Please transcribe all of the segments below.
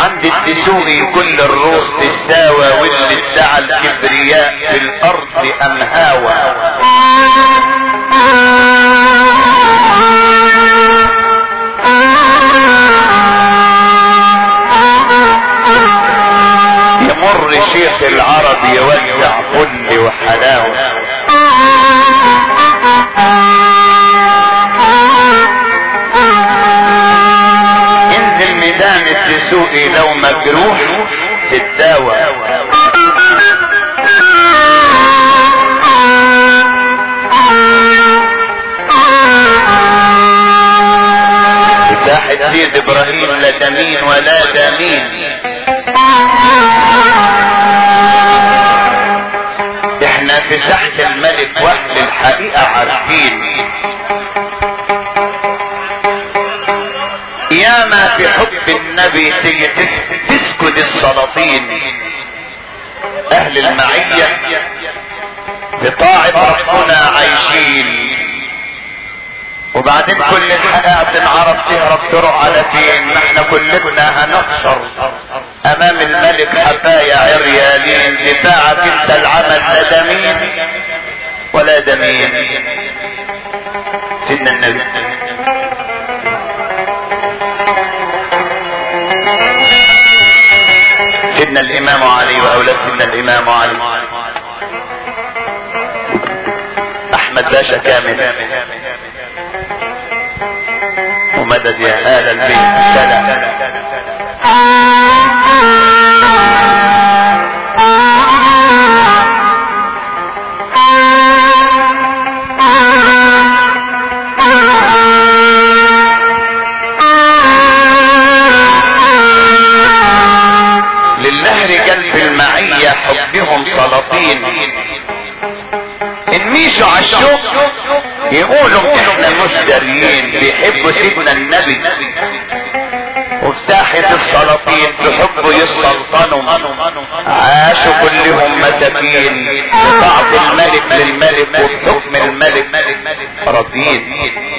عند الدسوقي كل الروس تساوى واللي ادعى الكبرياء في الارض ام هاوى يمر شيخ العرب يوزع فل وحلاوه انزل ميدان الدسوقي لو مجروح تتداوى في ساحة سيد ابراهيم لا دمين ولا دمين احنا في ساحة الملك واهل الحقيقة عارفين ياما في حب النبي تيجي تس- تسكت السلاطين اهل المعية في طاعة ربنا عايشين وبعدين كل الحلقة بتنعرف تهرب تروح على فين ما احنا كلنا هنحشر امام الملك حبايا عريانين دفاعك انت العمل لا دمين ولا دمين سيدنا النبي سيدنا الامام علي واولاد سيدنا الامام علي احمد باشا كامل ومدد يا آل البيت سلام لله رجال في المعية حبهم سلاطين ان ميشوا على الشوق يقولوا احنا مش داريين بيحبوا سيدنا النبي وفي ساحة السلاطين بحبوا يسلطنوا عاشوا كلهم مساكين بطاعة الملك للملك وبحكم الملك راضيين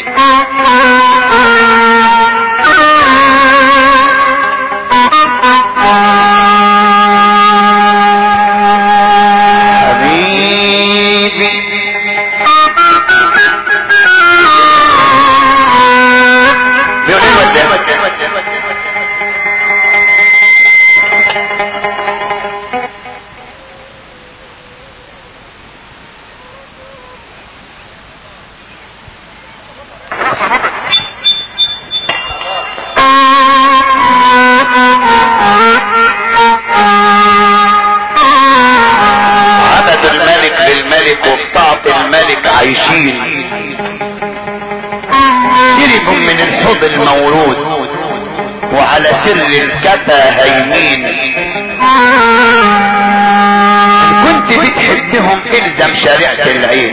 حبيبي بيقول ايه قدام عبد الملك للملك وبطاعة الملك عايشين شربوا من الحب المولود وعلى سر الكفى هيمين كنت بتحبهم الزم شريعة العين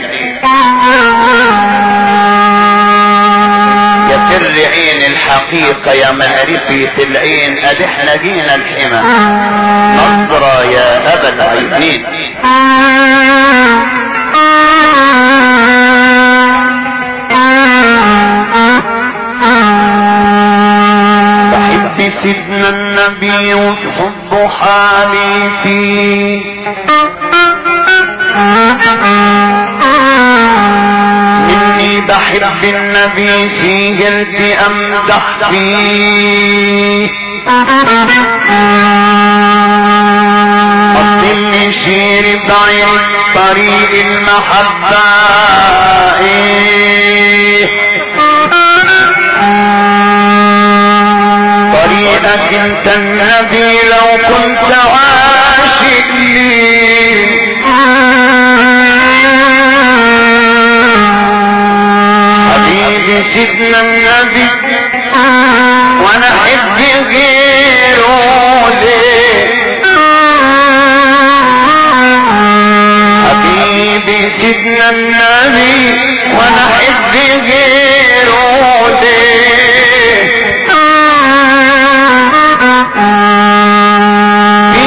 يا سر عين الحقيقة يا معرفة العين ادي احنا جينا الحمى نظرة يا ابا العينين بحب سيدنا النبي وتحب حالي فيه مني بحب النبي سيجرتي امدح فيه أصل شير بعين طريق المحبة إيه طريقك انت النبي لو كنت عاشق لي حبيبي سيدنا النبي وانا احب غيره ليه حبيبي سيدنا النبي وانا احب غيره ليه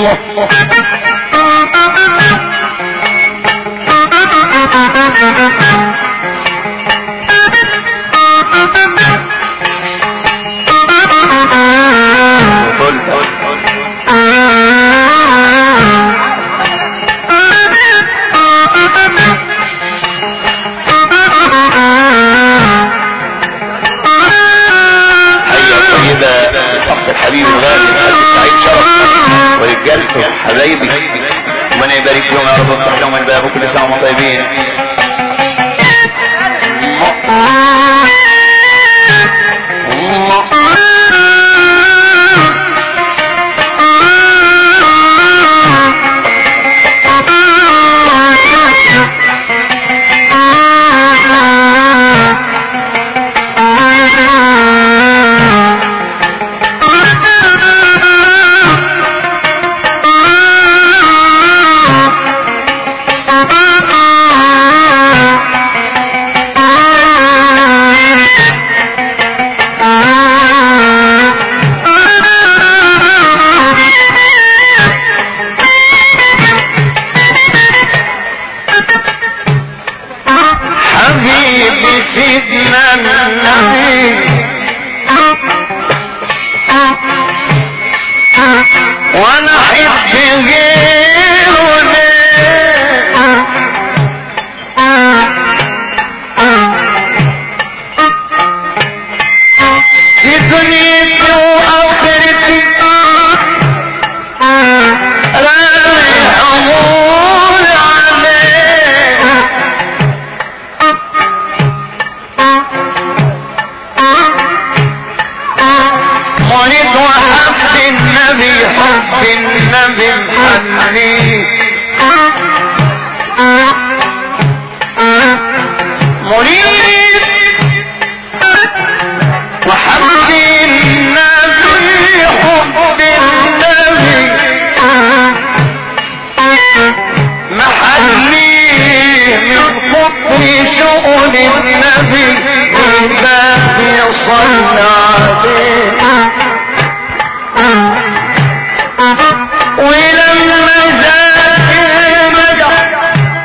حيا طيبة شخص الحبيب الغالي الحاج سعيد شرف ورجالته حبايبي ربنا يبارك فيهم يا رب وافتح لهم الباب وكل سنة وهم طيبين حبيبي سيدنا النبي وانا احب غيره ليه في دنيتي واخرتي رامي حمول عليه مريض وحب النبي حب النبي محني مريض وحب النبي حب النبي محليه من قطر شؤون النبي الباب يصلى عليه ولما زاد المدح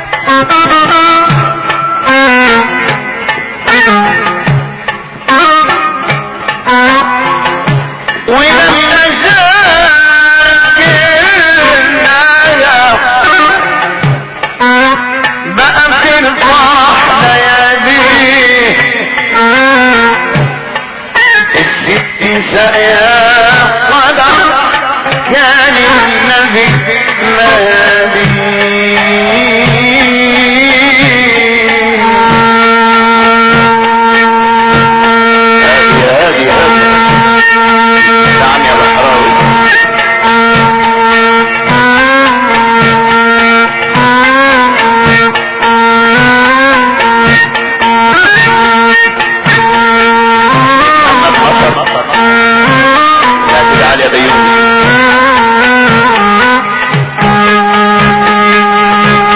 ولما زاد النايا بقى في الفرح لياليه الست سايا قدر كان النبي هادي نعم يا بحراوي محمد مطر لا تجعل يا بيومي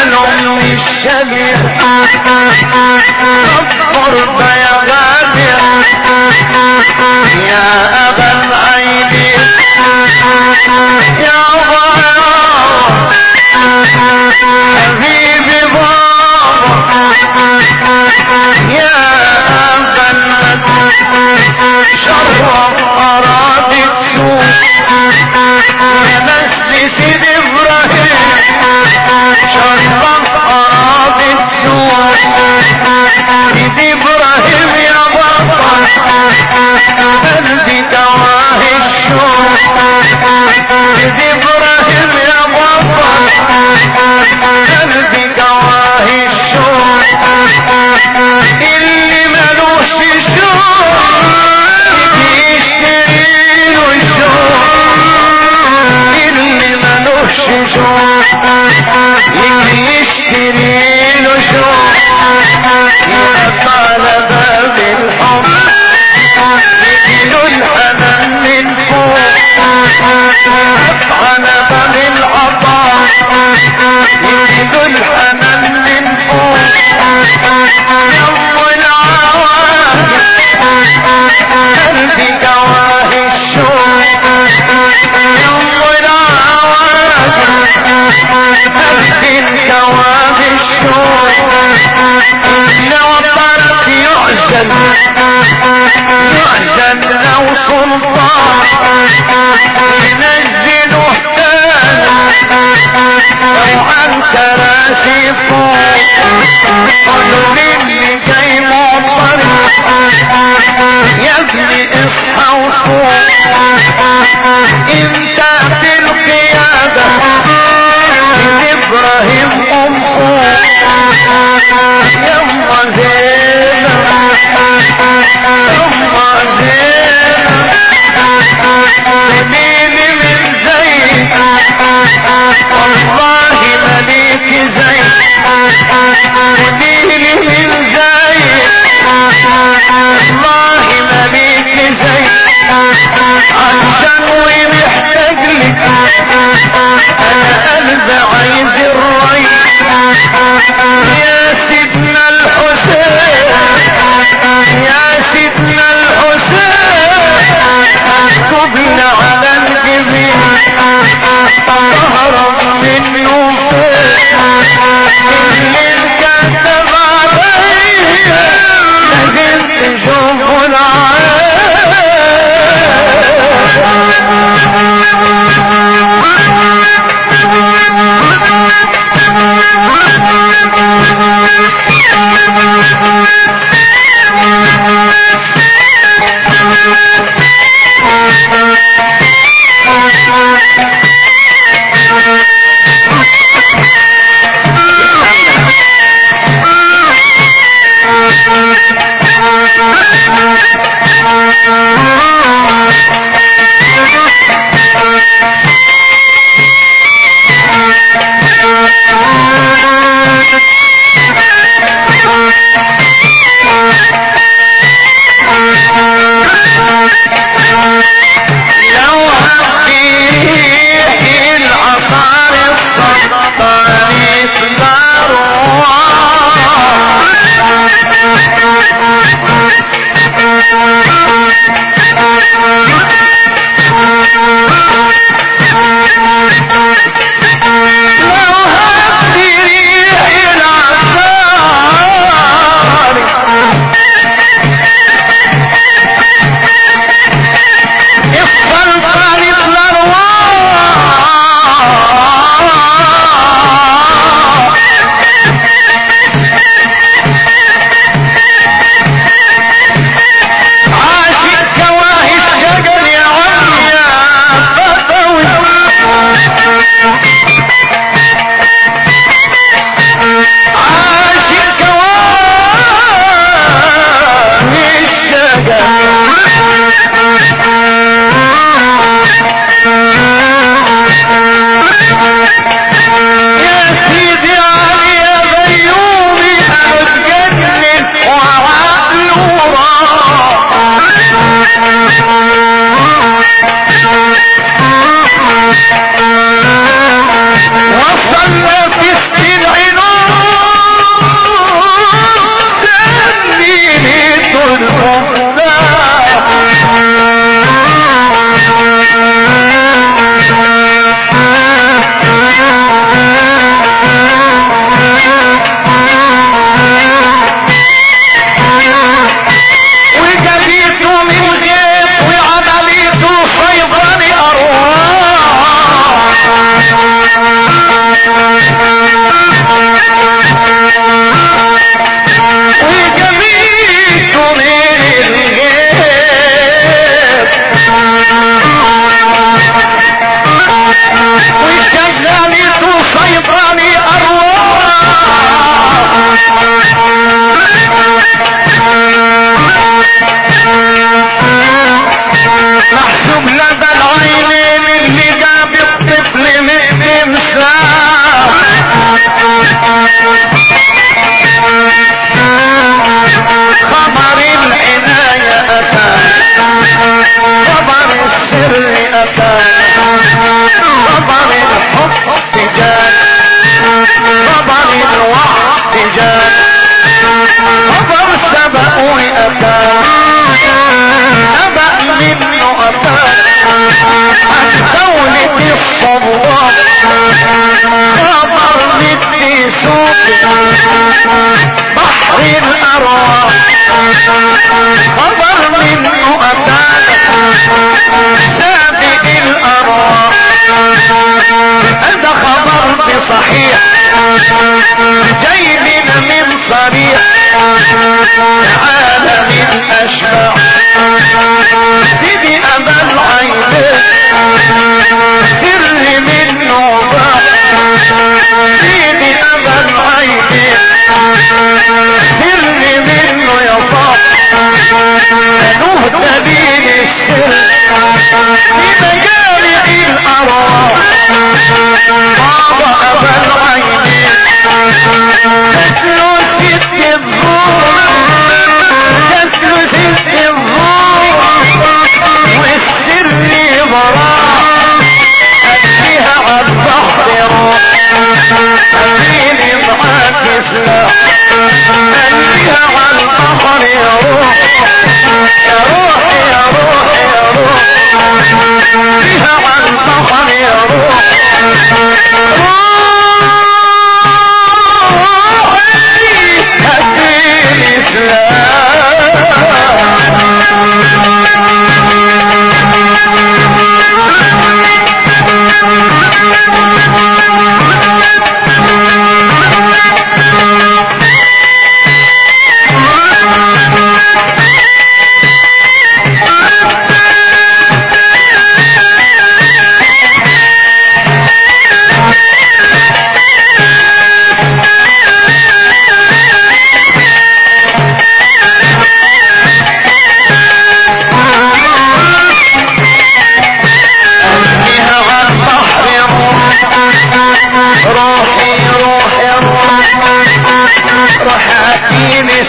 الأم الشبيه الضرب يا غادر يا أبا العين يا ضياء حبيبي بابا يا أبا المجد شرف أراضي تشوف يا نسل سيد إبراهيم شرف أراضي تشوف سيد إبراهيم يا بابا قلبي دواهي الشوق سيد إبراهيم يا بابا قلبي دواهي الشوق اللي ملوش شوق يشتري له شوق اللي ملوش شوق يشتري له شوق يا طالب بالحب يجيله الحنان من فوق على باب العطاء يجيله الحنان من فوق يوم العوام قلبي جواهي الشوق يوم العوام قلبي جواهي الشوق لو طرف يعزل يعزل لو سلطان ينزله تاني لو عن كراسي فوق قالوا للي جاي مضطر يا ابني اصحى وفوق انت في القيادة ابراهيم ام يما زينب يما زينب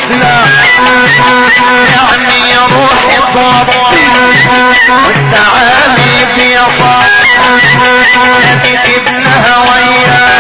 الاسلام يعني روحي طوبتي والتعالي في صار ابنها وياه